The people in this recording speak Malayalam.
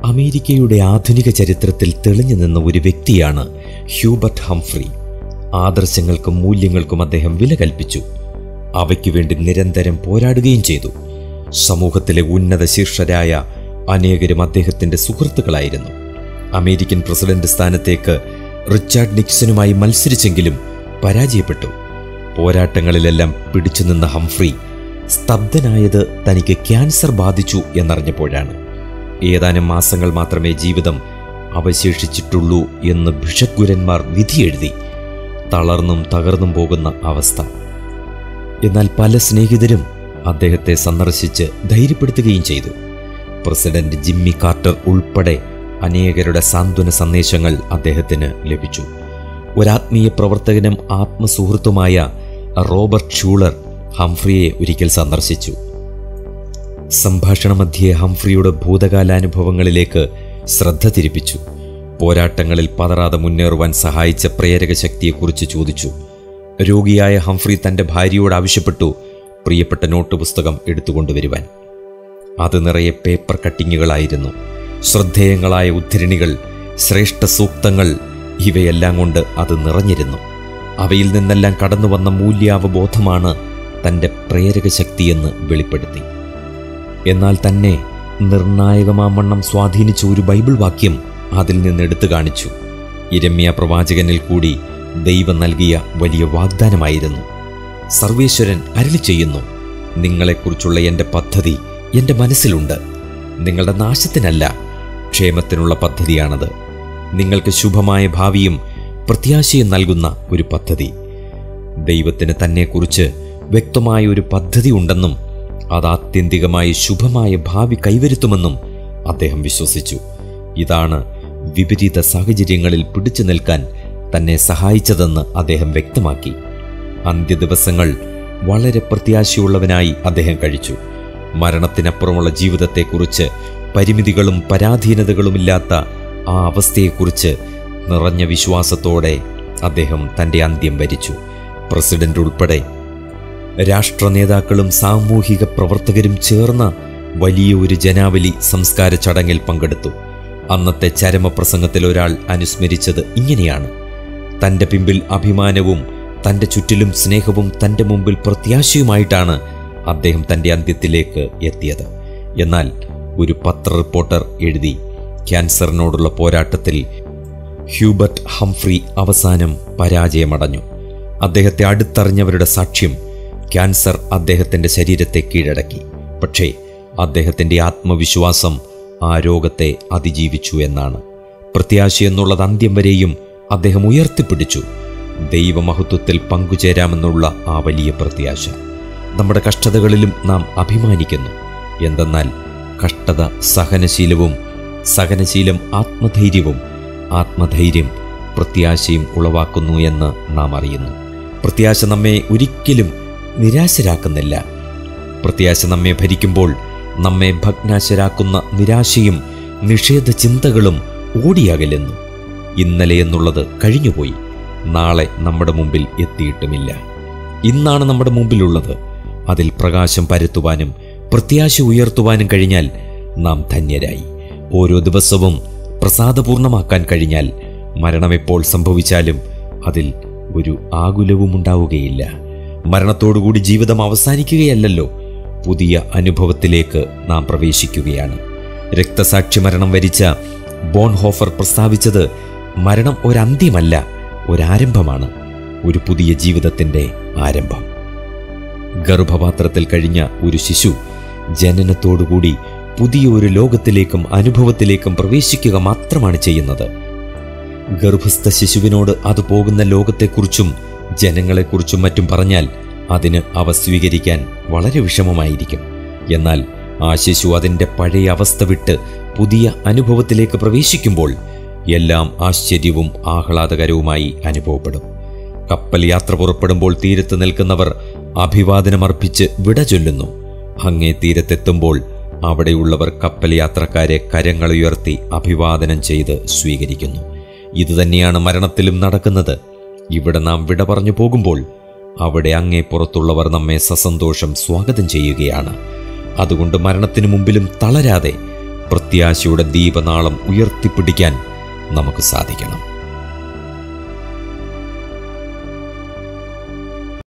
അമേരിക്കയുടെ ആധുനിക ചരിത്രത്തിൽ തെളിഞ്ഞു നിന്ന ഒരു വ്യക്തിയാണ് ഹ്യൂബർട്ട് ഹംഫ്രി ആദർശങ്ങൾക്കും മൂല്യങ്ങൾക്കും അദ്ദേഹം വില കൽപ്പിച്ചു അവയ്ക്കു വേണ്ടി നിരന്തരം പോരാടുകയും ചെയ്തു സമൂഹത്തിലെ ഉന്നത ശീർഷരായ അനേകരും അദ്ദേഹത്തിന്റെ സുഹൃത്തുക്കളായിരുന്നു അമേരിക്കൻ പ്രസിഡന്റ് സ്ഥാനത്തേക്ക് റിച്ചാർഡ് നിക്സനുമായി മത്സരിച്ചെങ്കിലും പരാജയപ്പെട്ടു പോരാട്ടങ്ങളിലെല്ലാം പിടിച്ചുനിന്ന ഹംഫ്രി സ്തബ്ധനായത് തനിക്ക് ക്യാൻസർ ബാധിച്ചു എന്നറിഞ്ഞപ്പോഴാണ് ഏതാനും മാസങ്ങൾ മാത്രമേ ജീവിതം അവശേഷിച്ചിട്ടുള്ളൂ എന്ന് ഭിഷഗ്ഗുരന്മാർ വിധിയെഴുതി തളർന്നും തകർന്നും പോകുന്ന അവസ്ഥ എന്നാൽ പല സ്നേഹിതരും അദ്ദേഹത്തെ സന്ദർശിച്ച് ധൈര്യപ്പെടുത്തുകയും ചെയ്തു പ്രസിഡന്റ് ജിമ്മി കാർട്ടർ ഉൾപ്പെടെ അനേകരുടെ സാന്ത്വന സന്ദേശങ്ങൾ അദ്ദേഹത്തിന് ലഭിച്ചു ഒരാത്മീയ പ്രവർത്തകനും ആത്മസുഹൃത്തുമായ റോബർട്ട് ഷൂളർ ഹംഫ്രിയെ ഒരിക്കൽ സന്ദർശിച്ചു സംഭാഷണമധ്യേ ഹംഫ്രിയുടെ ഭൂതകാലാനുഭവങ്ങളിലേക്ക് ശ്രദ്ധ തിരിപ്പിച്ചു പോരാട്ടങ്ങളിൽ പതറാതെ മുന്നേറുവാൻ സഹായിച്ച പ്രേരക ശക്തിയെക്കുറിച്ച് ചോദിച്ചു രോഗിയായ ഹംഫ്രി തന്റെ ഭാര്യയോട് ആവശ്യപ്പെട്ടു പ്രിയപ്പെട്ട നോട്ട് പുസ്തകം എടുത്തുകൊണ്ടുവരുവാൻ അത് നിറയെ പേപ്പർ കട്ടിങ്ങുകളായിരുന്നു ശ്രദ്ധേയങ്ങളായ ഉദ്ധരണികൾ ശ്രേഷ്ഠ സൂക്തങ്ങൾ ഇവയെല്ലാം കൊണ്ട് അത് നിറഞ്ഞിരുന്നു അവയിൽ നിന്നെല്ലാം കടന്നു വന്ന മൂല്യാവബോധമാണ് തൻ്റെ പ്രേരക ശക്തിയെന്ന് വെളിപ്പെടുത്തി എന്നാൽ തന്നെ നിർണായകമാമണ്ണം സ്വാധീനിച്ച ഒരു ബൈബിൾ വാക്യം അതിൽ നിന്ന് എടുത്തു കാണിച്ചു ഇരമ്യ പ്രവാചകനിൽ കൂടി ദൈവം നൽകിയ വലിയ വാഗ്ദാനമായിരുന്നു സർവേശ്വരൻ അരളി ചെയ്യുന്നു നിങ്ങളെക്കുറിച്ചുള്ള എൻ്റെ പദ്ധതി എൻ്റെ മനസ്സിലുണ്ട് നിങ്ങളുടെ നാശത്തിനല്ല ക്ഷേമത്തിനുള്ള പദ്ധതിയാണത് നിങ്ങൾക്ക് ശുഭമായ ഭാവിയും പ്രത്യാശയും നൽകുന്ന ഒരു പദ്ധതി ദൈവത്തിന് തന്നെക്കുറിച്ച് വ്യക്തമായ ഒരു പദ്ധതി ഉണ്ടെന്നും അത് ആത്യന്തികമായി ശുഭമായ ഭാവി കൈവരുത്തുമെന്നും അദ്ദേഹം വിശ്വസിച്ചു ഇതാണ് വിപരീത സാഹചര്യങ്ങളിൽ പിടിച്ചു നിൽക്കാൻ തന്നെ സഹായിച്ചതെന്ന് അദ്ദേഹം വ്യക്തമാക്കി അന്ത്യദിവസങ്ങൾ വളരെ പ്രത്യാശയുള്ളവനായി അദ്ദേഹം കഴിച്ചു മരണത്തിനപ്പുറമുള്ള ജീവിതത്തെക്കുറിച്ച് പരിമിതികളും പരാധീനതകളുമില്ലാത്ത ആ അവസ്ഥയെക്കുറിച്ച് നിറഞ്ഞ വിശ്വാസത്തോടെ അദ്ദേഹം തൻ്റെ അന്ത്യം വരിച്ചു പ്രസിഡന്റ് ഉൾപ്പെടെ രാഷ്ട്ര നേതാക്കളും സാമൂഹിക പ്രവർത്തകരും ചേർന്ന വലിയ ഒരു ജനാവലി സംസ്കാര ചടങ്ങിൽ പങ്കെടുത്തു അന്നത്തെ ചരമപ്രസംഗത്തിൽ ഒരാൾ അനുസ്മരിച്ചത് ഇങ്ങനെയാണ് തൻ്റെ പിമ്പിൽ അഭിമാനവും തൻ്റെ ചുറ്റിലും സ്നേഹവും തൻ്റെ മുമ്പിൽ പ്രത്യാശയുമായിട്ടാണ് അദ്ദേഹം തൻ്റെ അന്ത്യത്തിലേക്ക് എത്തിയത് എന്നാൽ ഒരു പത്ര റിപ്പോർട്ടർ എഴുതി ക്യാൻസറിനോടുള്ള പോരാട്ടത്തിൽ ഹ്യൂബർട്ട് ഹംഫ്രി അവസാനം പരാജയമടഞ്ഞു അദ്ദേഹത്തെ അടുത്തറിഞ്ഞവരുടെ സാക്ഷ്യം ക്യാൻസർ അദ്ദേഹത്തിൻ്റെ ശരീരത്തെ കീഴടക്കി പക്ഷേ അദ്ദേഹത്തിൻ്റെ ആത്മവിശ്വാസം ആ രോഗത്തെ അതിജീവിച്ചു എന്നാണ് പ്രത്യാശ എന്നുള്ളത് അന്ത്യം വരെയും അദ്ദേഹം ഉയർത്തിപ്പിടിച്ചു ദൈവമഹത്വത്തിൽ പങ്കുചേരാമെന്നുള്ള ആ വലിയ പ്രത്യാശ നമ്മുടെ കഷ്ടതകളിലും നാം അഭിമാനിക്കുന്നു എന്തെന്നാൽ കഷ്ടത സഹനശീലവും സഹനശീലം ആത്മധൈര്യവും ആത്മധൈര്യം പ്രത്യാശയും ഉളവാക്കുന്നു എന്ന് നാം അറിയുന്നു പ്രത്യാശ നമ്മെ ഒരിക്കലും നിരാശരാക്കുന്നില്ല പ്രത്യാശ നമ്മെ ഭരിക്കുമ്പോൾ നമ്മെ ഭഗ്നാശരാക്കുന്ന നിരാശയും നിഷേധ ചിന്തകളും ഓടിയകലുന്നു ഇന്നലെ എന്നുള്ളത് കഴിഞ്ഞുപോയി നാളെ നമ്മുടെ മുമ്പിൽ എത്തിയിട്ടുമില്ല ഇന്നാണ് നമ്മുടെ മുമ്പിലുള്ളത് അതിൽ പ്രകാശം പരത്തുവാനും പ്രത്യാശ ഉയർത്തുവാനും കഴിഞ്ഞാൽ നാം ധന്യരായി ഓരോ ദിവസവും പ്രസാദപൂർണമാക്കാൻ കഴിഞ്ഞാൽ മരണം എപ്പോൾ സംഭവിച്ചാലും അതിൽ ഒരു ആകുലവും ഉണ്ടാവുകയില്ല മരണത്തോടുകൂടി ജീവിതം അവസാനിക്കുകയല്ലല്ലോ പുതിയ അനുഭവത്തിലേക്ക് നാം പ്രവേശിക്കുകയാണ് രക്തസാക്ഷി മരണം വരിച്ച ബോൺഹോഫർ പ്രസ്താവിച്ചത് മരണം ഒരന്ത്യമല്ല ഒരാരംഭമാണ് ഒരു പുതിയ ജീവിതത്തിൻ്റെ ആരംഭം ഗർഭപാത്രത്തിൽ കഴിഞ്ഞ ഒരു ശിശു ജനനത്തോടുകൂടി പുതിയ ഒരു ലോകത്തിലേക്കും അനുഭവത്തിലേക്കും പ്രവേശിക്കുക മാത്രമാണ് ചെയ്യുന്നത് ഗർഭസ്ഥ ശിശുവിനോട് അത് പോകുന്ന ലോകത്തെക്കുറിച്ചും ജനങ്ങളെക്കുറിച്ചും മറ്റും പറഞ്ഞാൽ അതിന് അവ സ്വീകരിക്കാൻ വളരെ വിഷമമായിരിക്കും എന്നാൽ ആ ശിശു അതിൻ്റെ പഴയ അവസ്ഥ വിട്ട് പുതിയ അനുഭവത്തിലേക്ക് പ്രവേശിക്കുമ്പോൾ എല്ലാം ആശ്ചര്യവും ആഹ്ലാദകരവുമായി അനുഭവപ്പെടും കപ്പൽ യാത്ര പുറപ്പെടുമ്പോൾ തീരത്ത് നിൽക്കുന്നവർ അഭിവാദനമർപ്പിച്ച് വിട ചൊല്ലുന്നു അങ്ങേ തീരത്തെത്തുമ്പോൾ അവിടെയുള്ളവർ കപ്പൽ യാത്രക്കാരെ കരങ്ങളുയർത്തി അഭിവാദനം ചെയ്ത് സ്വീകരിക്കുന്നു ഇതുതന്നെയാണ് മരണത്തിലും നടക്കുന്നത് ഇവിടെ നാം വിട പറഞ്ഞു പോകുമ്പോൾ അവിടെ അങ്ങേ പുറത്തുള്ളവർ നമ്മെ സസന്തോഷം സ്വാഗതം ചെയ്യുകയാണ് അതുകൊണ്ട് മരണത്തിനു മുമ്പിലും തളരാതെ പ്രത്യാശയുടെ ദീപനാളം ഉയർത്തിപ്പിടിക്കാൻ നമുക്ക് സാധിക്കണം